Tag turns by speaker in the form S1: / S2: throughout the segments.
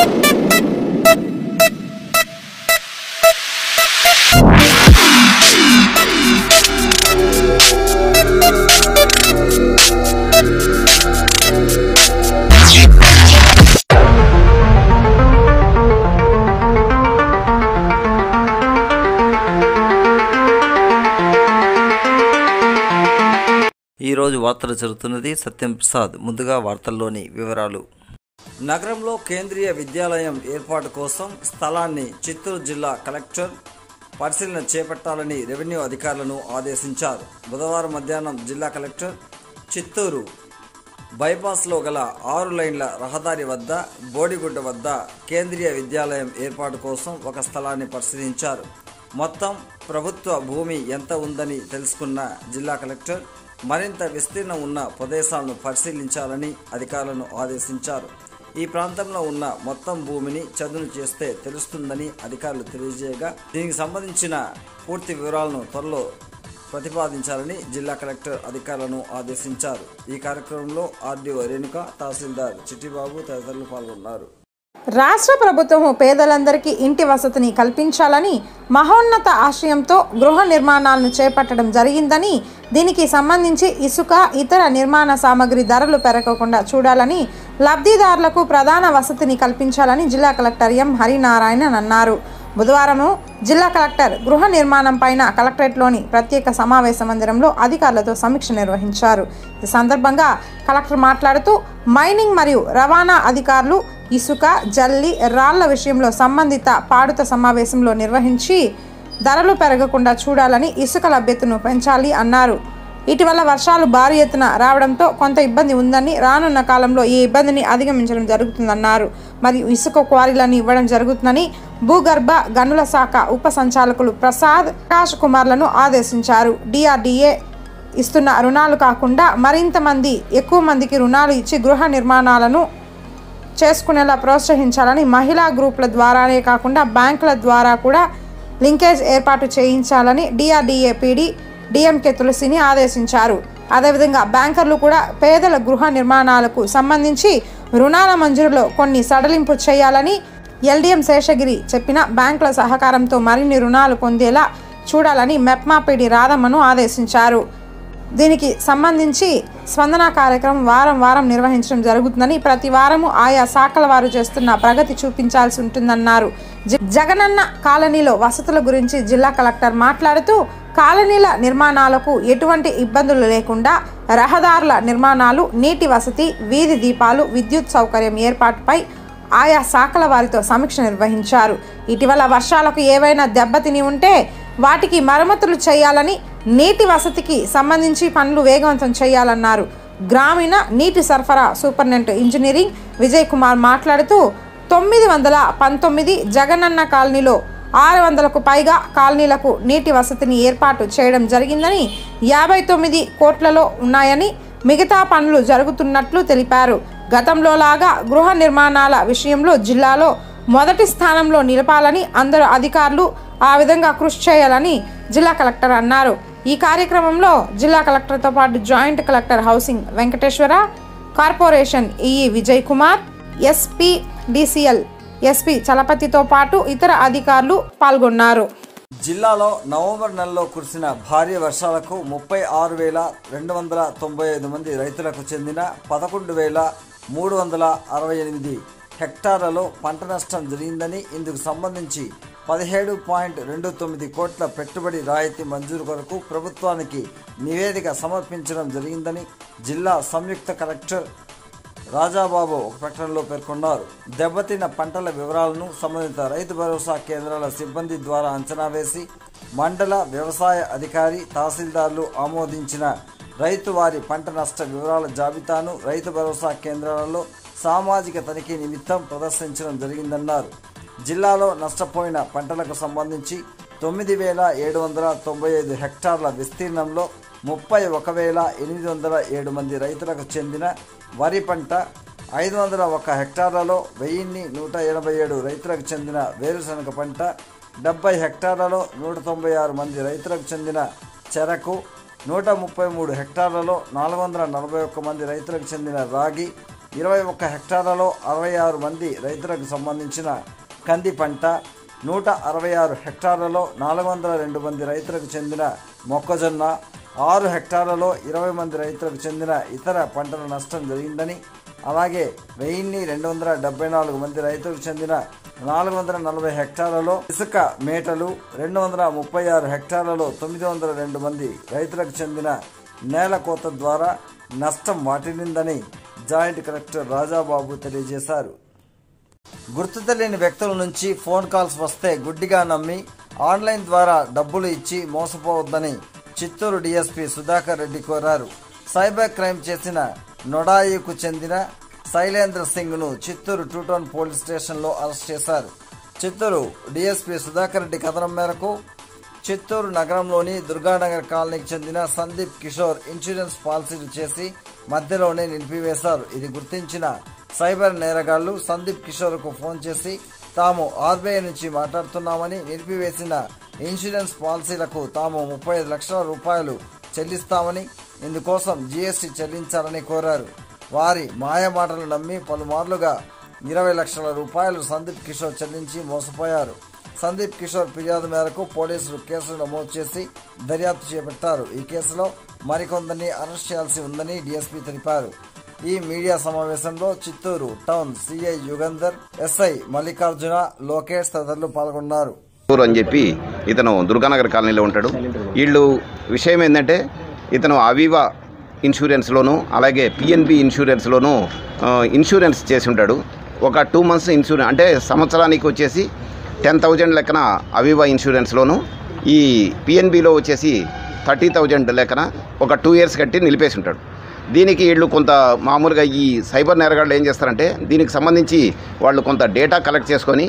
S1: ఈరోజు వార్తలు జరుగుతున్నది సత్యం ప్రసాద్ ముందుగా వార్తల్లోని వివరాలు నగరంలో కేంద్రీయ విద్యాలయం ఏర్పాటు కోసం స్థలాన్ని చిత్తూరు జిల్లా కలెక్టర్ పరిశీలన చేపట్టాలని రెవెన్యూ అధికారులను ఆదేశించారు బుధవారం మధ్యాహ్నం జిల్లా కలెక్టర్ చిత్తూరు బైపాస్లో గల ఆరు లైన్ల రహదారి వద్ద బోడిగుడ్డ వద్ద కేంద్రీయ విద్యాలయం ఏర్పాటు కోసం ఒక స్థలాన్ని పరిశీలించారు మొత్తం ప్రభుత్వ భూమి ఎంత ఉందని తెలుసుకున్న జిల్లా కలెక్టర్ మరింత విస్తీర్ణం ఉన్న ప్రదేశాలను పరిశీలించాలని అధికారులను ఆదేశించారు ఈ ప్రాంతంలో ఉన్న మొత్తం భూమిని చదును చేస్తే తెలుస్తుందని అధికారులు తెలియజేయగా దీనికి సంబంధించిన పూర్తి వివరాలను త్వరలో ప్రతిపాదించాలని జిల్లా కలెక్టర్ అధికారులను ఆదేశించారు ఈ కార్యక్రమంలో ఆర్డీఓ రేణుక తహసీల్దార్ చిట్టిబాబు తదితరులు పాల్గొన్నారు
S2: రాష్ట్ర ప్రభుత్వము పేదలందరికీ ఇంటి వసతిని కల్పించాలని మహోన్నత ఆశయంతో గృహ నిర్మాణాలను చేపట్టడం జరిగిందని దీనికి సంబంధించి ఇసుక ఇతర నిర్మాణ సామగ్రి ధరలు పెరగకుండా చూడాలని లబ్ధిదారులకు ప్రధాన వసతిని కల్పించాలని జిల్లా కలెక్టర్ ఎం హరినారాయణన్ అన్నారు బుధవారం జిల్లా కలెక్టర్ గృహ నిర్మాణం పైన కలెక్టరేట్లోని ప్రత్యేక సమావేశ మందిరంలో అధికారులతో సమీక్ష నిర్వహించారు ఈ సందర్భంగా కలెక్టర్ మాట్లాడుతూ మైనింగ్ మరియు రవాణా అధికారులు ఇసుక జల్లి రాళ్ల విషయంలో సంబంధిత పాడుత సమావేశంలో నిర్వహించి ధరలు పెరగకుండా చూడాలని ఇసుక లభ్యతను పెంచాలి అన్నారు ఇటీవల వర్షాలు భారీ ఎత్తున రావడంతో కొంత ఇబ్బంది ఉందని రానున్న కాలంలో ఈ ఇబ్బందిని అధిగమించడం జరుగుతుందన్నారు మరియు ఇసుక క్వారీలను ఇవ్వడం జరుగుతుందని భూగర్భ గనుల శాఖ ఉప సంచాలకులు ప్రసాద్ ప్రకాష్ కుమార్లను ఆదేశించారు డిఆర్డీఏ ఇస్తున్న రుణాలు కాకుండా మరింత మంది ఎక్కువ మందికి రుణాలు ఇచ్చి గృహ నిర్మాణాలను చేసుకునేలా ప్రోత్సహించాలని మహిళా గ్రూపుల ద్వారానే కాకుండా బ్యాంకుల ద్వారా కూడా లింకేజ్ ఏర్పాటు చేయించాలని డిఆర్డీఏ పీడీ డిఎంకే తులసిని ఆదేశించారు అదేవిధంగా బ్యాంకర్లు కూడా పేదల గృహ నిర్మాణాలకు సంబంధించి రుణాల మంజూరులో కొన్ని సడలింపు చేయాలని ఎల్డీఎం శేషగిరి చెప్పిన బ్యాంకుల సహకారంతో మరిన్ని రుణాలు పొందేలా చూడాలని మెప్మాపీడి రాధమ్మను ఆదేశించారు దీనికి సంబంధించి స్పందన కార్యక్రమం వారం వారం నిర్వహించడం జరుగుతుందని ప్రతి వారము ఆయా శాఖల వారు చేస్తున్న ప్రగతి చూపించాల్సి ఉంటుందన్నారు జ- జగనన్న కాలనీలో వసతుల గురించి జిల్లా కలెక్టర్ మాట్లాడుతూ కాలనీల నిర్మాణాలకు ఎటువంటి ఇబ్బందులు లేకుండా రహదారుల నిర్మాణాలు నీటి వసతి వీధి దీపాలు విద్యుత్ సౌకర్యం ఏర్పాటుపై ఆయా శాఖల వారితో సమీక్ష నిర్వహించారు ఇటీవల వర్షాలకు ఏవైనా దెబ్బతిని ఉంటే వాటికి మరమ్మతులు చేయాలని నీటి వసతికి సంబంధించి పనులు వేగవంతం చేయాలన్నారు గ్రామీణ నీటి సరఫరా సూపరింటెండెంట్ ఇంజనీరింగ్ విజయ్ కుమార్ మాట్లాడుతూ తొమ్మిది వందల పంతొమ్మిది జగనన్న కాలనీలో ఆరు వందలకు పైగా కాలనీలకు నీటి వసతిని ఏర్పాటు చేయడం జరిగిందని యాభై తొమ్మిది కోట్లలో ఉన్నాయని మిగతా పనులు జరుగుతున్నట్లు తెలిపారు గతంలో లాగా గృహ నిర్మాణాల విషయంలో జిల్లాలో మొదటి స్థానంలో నిలపాలని అందరు అధికారులు ఆ విధంగా కృషి చేయాలని జిల్లా కలెక్టర్ అన్నారు ఈ కార్యక్రమంలో జిల్లా కలెక్టర్తో పాటు joint collector housing Venkateswara corporation EE Vijay Kumar SP DCL SP చలపతితో పాటు ఇతర అధికారులు పాల్గొన్నారు
S1: జిల్లాలో నవంబర్ నెలలో కురిసిన భారీ వర్షాలకు ముప్పై ఆరు వేల రెండు వందల తొంభై ఐదు మంది రైతులకు చెందిన పదకొండు వేల మూడు వందల అరవై ఎనిమిది హెక్టార్లలో పంట నష్టం జరిగిందని ఇందుకు సంబంధించి పదిహేడు పాయింట్ రెండు తొమ్మిది కోట్ల పెట్టుబడి రాయితీ మంజూరు కొరకు ప్రభుత్వానికి నివేదిక సమర్పించడం జరిగిందని జిల్లా సంయుక్త కలెక్టర్ రాజాబాబు ఒక ప్రకటనలో పేర్కొన్నారు దెబ్బతిన్న పంటల వివరాలను సంబంధిత రైతు భరోసా కేంద్రాల సిబ్బంది ద్వారా అంచనా వేసి మండల వ్యవసాయ అధికారి తహసీల్దార్లు ఆమోదించిన రైతు వారి పంట నష్ట వివరాల జాబితాను రైతు భరోసా కేంద్రాలలో సామాజిక తనిఖీ నిమిత్తం ప్రదర్శించడం జరిగిందన్నారు జిల్లాలో నష్టపోయిన పంటలకు సంబంధించి తొమ్మిది వేల ఏడు వందల తొంభై ఐదు హెక్టార్ల విస్తీర్ణంలో ముప్పై ఒక వేల ఎనిమిది వందల ఏడు మంది రైతులకు చెందిన వరి పంట ఐదు వందల ఒక హెక్టార్లలో వెయ్యిన్ని నూట ఎనభై ఏడు రైతులకు చెందిన వేరుశనగ పంట డెబ్బై హెక్టార్లలో నూట తొంభై ఆరు మంది రైతులకు చెందిన చెరకు నూట ముప్పై మూడు హెక్టార్లలో నాలుగు వందల నలభై ఒక్క మంది రైతులకు చెందిన రాగి ఇరవై ఒక్క హెక్టార్లలో అరవై ఆరు మంది రైతులకు సంబంధించిన కంది పంట నూట అరవై ఆరు హెక్టార్లలో నాలుగు వందల రెండు మంది రైతులకు చెందిన మొక్కజొన్న ఆరు హెక్టార్లలో ఇరవై మంది రైతులకు చెందిన ఇతర పంటల నష్టం జరిగిందని అలాగే వెయ్యిన్ని రెండు వందల డెబ్బై నాలుగు మంది రైతులకు చెందిన నాలుగు వందల నలభై హెక్టార్లలో ఇసుక మేటలు రెండు వందల ముప్పై ఆరు హెక్టార్లలో తొమ్మిది వందల రెండు మంది రైతులకు చెందిన నేల కోత ద్వారా నష్టం వాటిల్లిందని జాయింట్ కలెక్టర్ రాజాబాబు తెలియజేశారు గుర్తు తెలియని వ్యక్తుల నుంచి ఫోన్ కాల్స్ వస్తే గుడ్డిగా నమ్మి ఆన్లైన్ ద్వారా డబ్బులు ఇచ్చి మోసపోవద్దని చిత్తూరు డీఎస్పీ సుధాకర్ రెడ్డి కోరారు సైబర్ క్రైమ్ చేసిన నొడాయికు చెందిన శైలేంద్ర సింగ్ను చిత్తూరు టూ టౌన్ పోలీస్ స్టేషన్లో అరెస్ట్ చేశారు చిత్తూరు డీఎస్పీ సుధాకర్ రెడ్డి కథనం మేరకు చిత్తూరు నగరంలోని దుర్గానగర్ కాలనీకి చెందిన సందీప్ కిషోర్ ఇన్సూరెన్స్ పాలసీలు చేసి మధ్యలోనే నిలిపివేశారు ఇది గుర్తించిన సైబర్ నేరగాళ్లు సందీప్ కిషోర్కు ఫోన్ చేసి తాము ఆర్బీఐ నుంచి మాట్లాడుతున్నామని నిలిపివేసిన ఇన్సూరెన్స్ పాలసీలకు తాము ముప్పై ఐదు లక్షల రూపాయలు చెల్లిస్తామని ఇందుకోసం జీఎస్టీ చెల్లించాలని కోరారు వారి మాయ మాటలు నమ్మి పలుమార్లుగా ఇరవై లక్షల రూపాయలు సందీప్ కిషోర్ చెల్లించి మోసపోయారు సందీప్ కిషోర్ ఫిర్యాదు మేరకు పోలీసులు కేసులు నమోదు చేసి దర్యాప్తు చేపట్టారు ఈ కేసులో మరికొందరిని అరెస్ట్ చేయాల్సి ఉందని డీఎస్పీ తెలిపారు ఈ మీడియా సమావేశంలో Chittoor town CI Yugandhar SI Mallikarjuna Lokesh తదితరులు పాల్గొన్నారు
S3: ఊరు అని చెప్పి ఇతను దుర్గానగర్ కాలనీలో ఉంటాడు వీళ్ళు విషయం ఏంటంటే ఇతను అవీవా ఇన్సూరెన్స్లోను అలాగే పిఎన్బి ఇన్సూరెన్స్లోను ఆ, ఇన్సూరెన్స్ చేసి ఉంటాడు ఒక టూ మంత్స్ ఇన్సూరెన్స్ అంటే సంవత్సరానికి వచ్చేసి టెన్ థౌజండ్ లెక్కన అవీవా ఇన్సూరెన్స్లోను ఈ పిఎన్బిలో వచ్చేసి థర్టీ థౌజండ్ లెక్కన ఒక టూ ఇయర్స్ కట్టి నిలిపేసి ఉంటాడు దీనికి వీళ్ళు కొంత మామూలుగా ఈ సైబర్ నేరగాళ్ళు ఏం చేస్తారంటే దీనికి సంబంధించి వాళ్ళు కొంత డేటా కలెక్ట్ చేసుకొని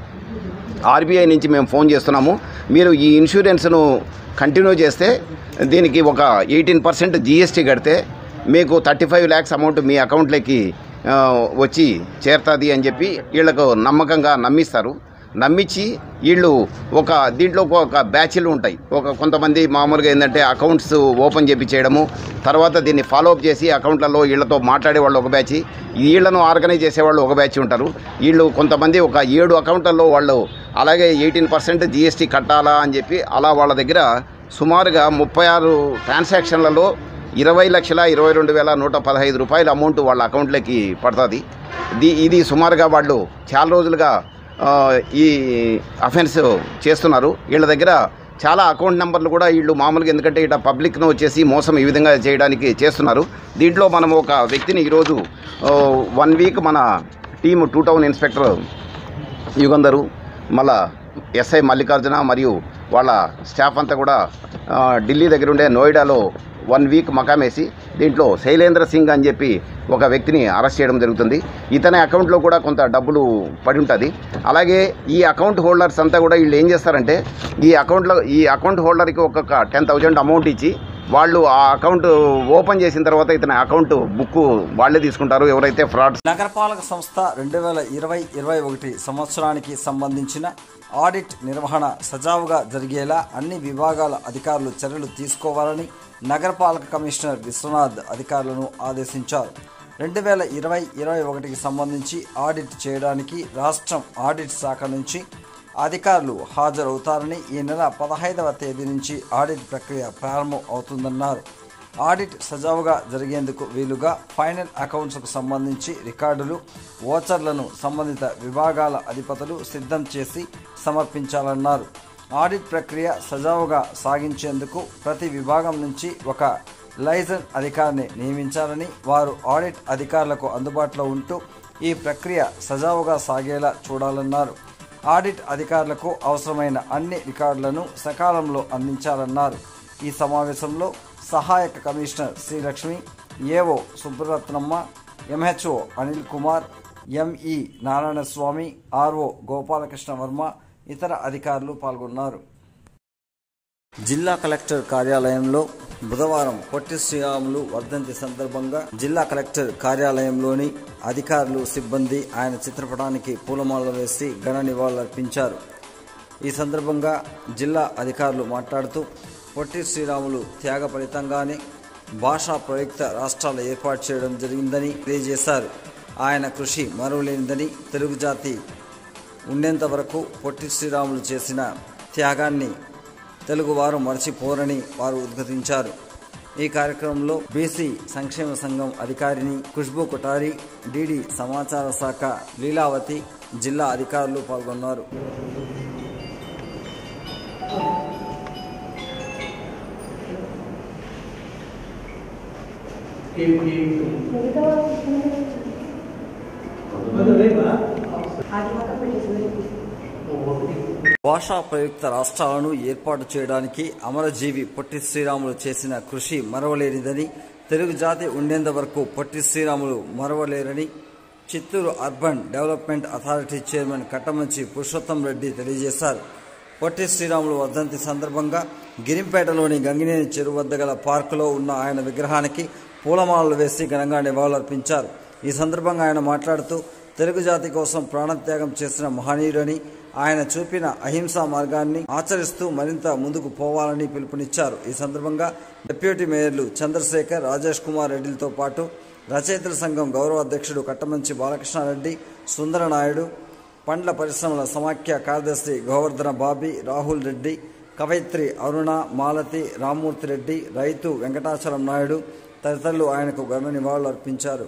S3: ఆర్బీఐ నుంచి మేము ఫోన్ చేస్తున్నాము మీరు ఈ ఇన్సూరెన్స్ను కంటిన్యూ చేస్తే దీనికి ఒక ఎయిటీన్ పర్సెంట్ జీఎస్టీ కడితే మీకు థర్టీ ఫైవ్ ల్యాక్స్ అమౌంట్ మీ అకౌంట్లోకి ఆ, వచ్చి చేరుతుంది అని చెప్పి వీళ్ళకు నమ్మకంగా నమ్మిస్తారు నమ్మించి వీళ్ళు ఒక దీంట్లో ఒక బ్యాచ్లు ఉంటాయి ఒక కొంతమంది మామూలుగా ఏంటంటే అకౌంట్స్ ఓపెన్ చేపి చేయడము తర్వాత దీన్ని ఫాలో అప్ చేసి అకౌంట్లలో వీళ్ళతో మాట్లాడే వాళ్ళు ఒక బ్యాచ్ వీళ్ళను ఆర్గనైజ్ చేసేవాళ్ళు ఒక బ్యాచ్ ఉంటారు వీళ్ళు కొంతమంది ఒక ఏడు అకౌంట్లలో వాళ్ళు అలాగే ఎయిటీన్ పర్సెంట్ జీఎస్టీ కట్టాలా అని చెప్పి అలా వాళ్ళ దగ్గర సుమారుగా ముప్పై ఆరు ట్రాన్సాక్షన్లలో ఇరవై లక్షల ఇరవై రెండు వేల నూట పదహైదు రూపాయల అమౌంట్ వాళ్ళ అకౌంట్లోకి పడుతుంది ఇది ఇది సుమారుగా వాళ్ళు చాలా రోజులుగా ఆ, ఈ అఫెన్స్ చేస్తున్నారు వీళ్ళ దగ్గర చాలా అకౌంట్ నెంబర్లు కూడా వీళ్ళు మామూలుగా ఎందుకంటే ఇట్లా పబ్లిక్ను వచ్చేసి మోసం ఈ విధంగా చేయడానికి చేస్తున్నారు దీంట్లో మనం ఒక వ్యక్తిని ఈరోజు వన్ వీక్ మన team two town inspector Yugandhar మళ్ళా ఎస్ఐ మల్లికార్జున మరియు వాళ్ళ స్టాఫ్ అంతా కూడా ఆ, ఢిల్లీ దగ్గర ఉండే నోయిడాలో వన్ వీక్ మకామేసి దీంట్లో శైలేంద్ర సింగ్ అని చెప్పి ఒక వ్యక్తిని అరెస్ట్ చేయడం జరుగుతుంది ఇతని అకౌంట్లో కూడా కొంత డబ్బులు పడి ఉంటుంది అలాగే ఈ అకౌంట్ హోల్డర్స్ అంతా కూడా వీళ్ళు ఏం చేస్తారంటే ఈ అకౌంట్లో ఈ అకౌంట్ హోల్డర్కి ఒక్కొక్క టెన్ థౌజండ్ అమౌంట్ ఇచ్చి వాళ్ళు ఆ అకౌంట్ ఓపెన్ చేసిన తర్వాత ఇతని అకౌంట్ బుక్ వాళ్ళే తీసుకుంటారు ఎవరైతే ఫ్రాడ్
S1: నగరపాలక సంస్థ రెండు వేల ఇరవై ఇరవై ఒకటి సంవత్సరానికి సంబంధించిన ఆడిట్ నిర్వహణ సజావుగా జరిగేలా అన్ని విభాగాల అధికారులు చర్యలు తీసుకోవాలని నగరపాలక కమిషనర్ విశ్వనాథ్ అధికారులను ఆదేశించారు రెండు వేల ఇరవై ఇరవై ఒకటికి సంబంధించి ఆడిట్ చేయడానికి రాష్ట్రం ఆడిట్ శాఖ నుంచి అధికారులు హాజరవుతారని ఈ నెల పదహైదవ తేదీ నుంచి ఆడిట్ ప్రక్రియ ప్రారంభం అవుతుందన్నారు ఆడిట్ సజావుగా జరిగేందుకు వీలుగా ఫైనల్ అకౌంట్స్కు సంబంధించి రికార్డులు ఓచర్లను సంబంధిత విభాగాల అధిపతులు సిద్ధం చేసి సమర్పించాలన్నారు ఆడిట్ ప్రక్రియ సజావుగా సాగించేందుకు ప్రతి విభాగం నుంచి ఒక లైసెన్స్ అధికారిని నియమించాలని వారు ఆడిట్ అధికారులకు అందుబాటులో ఉంటూ ఈ ప్రక్రియ సజావుగా సాగేలా చూడాలన్నారు ఆడిట్ అధికారులకు అవసరమైన అన్ని రికార్డులను సకాలంలో అందించాలన్నారు ఈ సమావేశంలో సహాయక commissioner Srilakshmi AO Subbaratnamma MHO Anil Kumar ME Narayanaswamy RO Gopalakrishna Varma ఇతర అధికారులు పాల్గొన్నారు జిల్లా కలెక్టర్ కార్యాలయంలో బుధవారం పొట్టి శ్రీరాములు వర్ధంతి సందర్భంగా జిల్లా కలెక్టర్ కార్యాలయంలోని అధికారులు సిబ్బంది ఆయన చిత్రపటానికి పూలమాలలు వేసి ఘన నివాళులర్పించారు ఈ సందర్భంగా జిల్లా అధికారులు మాట్లాడుతూ పొట్టి శ్రీరాములు త్యాగ ఫలితంగానే భాషా ప్రయుక్త రాష్ట్రాలు ఏర్పాటు చేయడం జరిగిందని తెలియజేశారు ఆయన కృషి మరువలేనిదని తెలుగు జాతి ఉండేంత వరకు పొట్టి శ్రీరాములు చేసిన త్యాగాన్ని తెలుగువారు మరచిపోరని వారు ఉద్ఘాటించారు ఈ కార్యక్రమంలో బీసీ సంక్షేమ సంఘం అధికారిని ఖుష్బు కొటారి డిడి సమాచార శాఖ లీలావతి జిల్లా అధికారులు పాల్గొన్నారు భాషా ప్రయుక్త రాష్ట్రాలను ఏర్పాటు చేయడానికి అమరజీవి పొట్టి శ్రీరాములు చేసిన కృషి మరవలేనిదని తెలుగు జాతి ఉండేంత వరకు పొట్టి శ్రీరాములు మరవలేరని Chittoor urban development authority chairman Kattamanchi Purushottam Reddy తెలియజేశారు పొట్టి శ్రీరాములు వర్ధంతి సందర్భంగా గిరింపేటలోని గంగినేని చెరువు వద్ద గల పార్కులో ఉన్న ఆయన విగ్రహానికి పూలమాలలు వేసి ఘనంగా నివాళులర్పించారు ఈ సందర్భంగా ఆయన మాట్లాడుతూ తెలుగు జాతి కోసం ప్రాణత్యాగం చేసిన మహనీయుడని ఆయన చూపిన అహింసా మార్గాన్ని ఆచరిస్తూ మరింత ముందుకు పోవాలని పిలుపునిచ్చారు ఈ సందర్భంగా డిప్యూటీ మేయర్లు చంద్రశేఖర్ రాజేష్ కుమార్ రెడ్డిలతో పాటు రచయితల సంఘం గౌరవ అధ్యక్షుడు కట్టమంచి బాలకృష్ణారెడ్డి సుందరనాయుడు పండ్ల పరిశ్రమల సమాఖ్య కార్యదర్శి గోవర్ధన బాబీ రాహుల్ రెడ్డి కవయిత్రి అరుణ మాలతి రామ్మూర్తి రెడ్డి రైతు వెంకటాచలం నాయుడు తదితరులు ఆయనకు ఘన నివాళులు అర్పించారు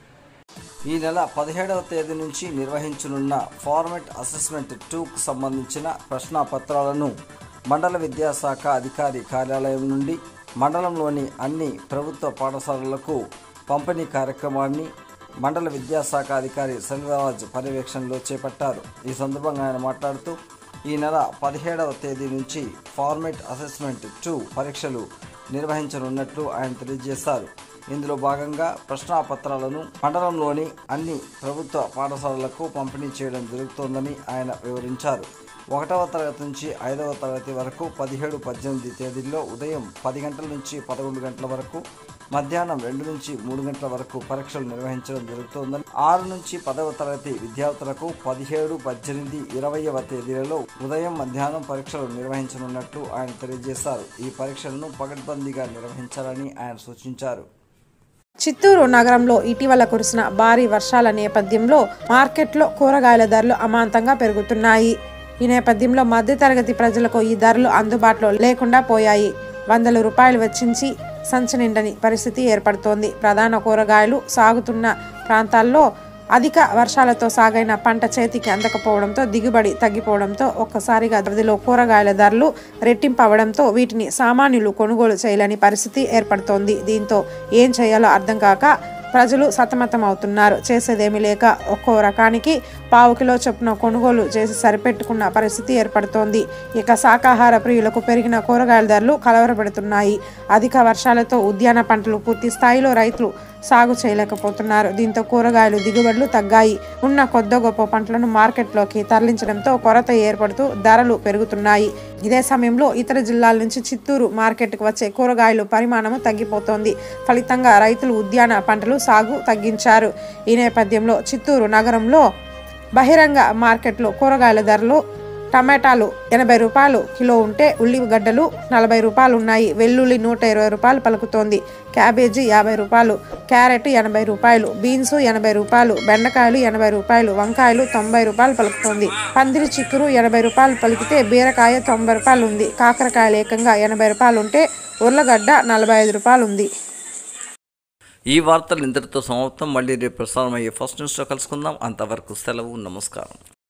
S1: ఈ నెల పదిహేడవ తేదీ నుంచి నిర్వహించనున్న ఫార్మెట్ అసెస్మెంట్ టూకు సంబంధించిన ప్రశ్నాపత్రాలను మండల విద్యాశాఖ అధికారి కార్యాలయం నుండి మండలంలోని అన్ని ప్రభుత్వ పాఠశాలలకు పంపిణీ కార్యక్రమాన్ని మండల విద్యాశాఖ అధికారి సెల్వరాజ్ పర్యవేక్షణలో చేపట్టారు ఈ సందర్భంగా ఆయన మాట్లాడుతూ ఈ నెల పదిహేడవ తేదీ నుంచి ఫార్మెట్ అసెస్మెంట్ టూ పరీక్షలు నిర్వహించనున్నట్లు ఆయన తెలియజేశారు ఇందులో భాగంగా ప్రశ్నాపత్రాలను మండలంలోని అన్ని ప్రభుత్వ పాఠశాలలకు పంపిణీ చేయడం జరుగుతోందని ఆయన వివరించారు ఒకటవ తరగతి నుంచి ఐదవ తరగతి వరకు పదిహేడు పద్దెనిమిది తేదీల్లో ఉదయం పది గంటల నుంచి పదకొండు గంటల వరకు మధ్యాహ్నం రెండు నుంచి మూడు గంటల వరకు పరీక్షలు నిర్వహించడం జరుగుతోందని ఆరు నుంచి పదవ తరగతి విద్యార్థులకు పదిహేడు పద్దెనిమిది ఇరవైవ తేదీలలో ఉదయం మధ్యాహ్నం పరీక్షలు నిర్వహించనున్నట్లు ఆయన తెలియజేశారు ఈ పరీక్షలను పకడ్బందీగా నిర్వహించాలని ఆయన సూచించారు
S2: చిత్తూరు నగరంలో ఇటీవల కురిసిన భారీ వర్షాల నేపథ్యంలో మార్కెట్లో కూరగాయల ధరలు అమాంతంగా పెరుగుతున్నాయి ఈ నేపథ్యంలో మధ్యతరగతి ప్రజలకు ఈ ధరలు అందుబాటులో లేకుండా పోయాయి వందల రూపాయలు వెచ్చించి సంచి నిండని పరిస్థితి ఏర్పడుతోంది ప్రధాన కూరగాయలు సాగుతున్న ప్రాంతాల్లో అధిక వర్షాలతో సాగైన పంట చేతికి అందకపోవడంతో దిగుబడి తగ్గిపోవడంతో ఒక్కసారిగా వ్యవధిలో కూరగాయల ధరలు రెట్టింపు అవడంతో వీటిని సామాన్యులు కొనుగోలు చేయలేని పరిస్థితి ఏర్పడుతోంది దీంతో ఏం చేయాలో అర్థం కాక ప్రజలు సతమతం అవుతున్నారు చేసేదేమీ లేక ఒక్కో రకానికి పావు కిలో చొప్పున కొనుగోలు చేసి సరిపెట్టుకున్న పరిస్థితి ఏర్పడుతోంది ఇక శాకాహార ప్రియులకు పెరిగిన కూరగాయల ధరలు కలవరపెడుతున్నాయి అధిక వర్షాలతో ఉద్యాన పంటలు పూర్తి స్థాయిలో రైతులు సాగు చేయలేకపోతున్నారు దీంతో కూరగాయలు దిగుబడులు తగ్గాయి ఉన్న కొద్ది గొప్ప పంటలను మార్కెట్లోకి తరలించడంతో కొరత ఏర్పడుతూ ధరలు పెరుగుతున్నాయి ఇదే సమయంలో ఇతర జిల్లాల నుంచి చిత్తూరు మార్కెట్కు వచ్చే కూరగాయలు పరిమాణము తగ్గిపోతోంది ఫలితంగా రైతులు ఉద్యాన పంటలు సాగు తగ్గించారు ఈ నేపథ్యంలో చిత్తూరు నగరంలో బహిరంగ మార్కెట్లో కూరగాయల ధరలు టమాటాలు ఎనభై రూపాయలు కిలో ఉంటే ఉల్లిగడ్డలు నలభై రూపాయలు ఉన్నాయి వెల్లుల్లి నూట ఇరవై రూపాయలు పలుకుతోంది క్యాబేజీ యాభై రూపాయలు క్యారెట్ ఎనభై రూపాయలు బీన్స్ ఎనభై రూపాయలు బెండకాయలు ఎనభై రూపాయలు వంకాయలు తొంభై రూపాయలు పలుకుతోంది పందిరి చిక్కురు ఎనభై రూపాయలు పలికితే బీరకాయ తొంభై రూపాయలు ఉంది కాకరకాయలు ఏకంగా ఎనభై రూపాయలు ఉంటే ఉర్లగడ్డ నలభై ఐదు రూపాయలు ఉంది
S1: ఈ వార్తలు ఇంతటితో సమాప్తం మళ్ళీ రేపు ప్రసారం అయ్యే ఫస్ట్ న్యూస్లో కలుసుకుందాం అంతవరకు సెలవు నమస్కారం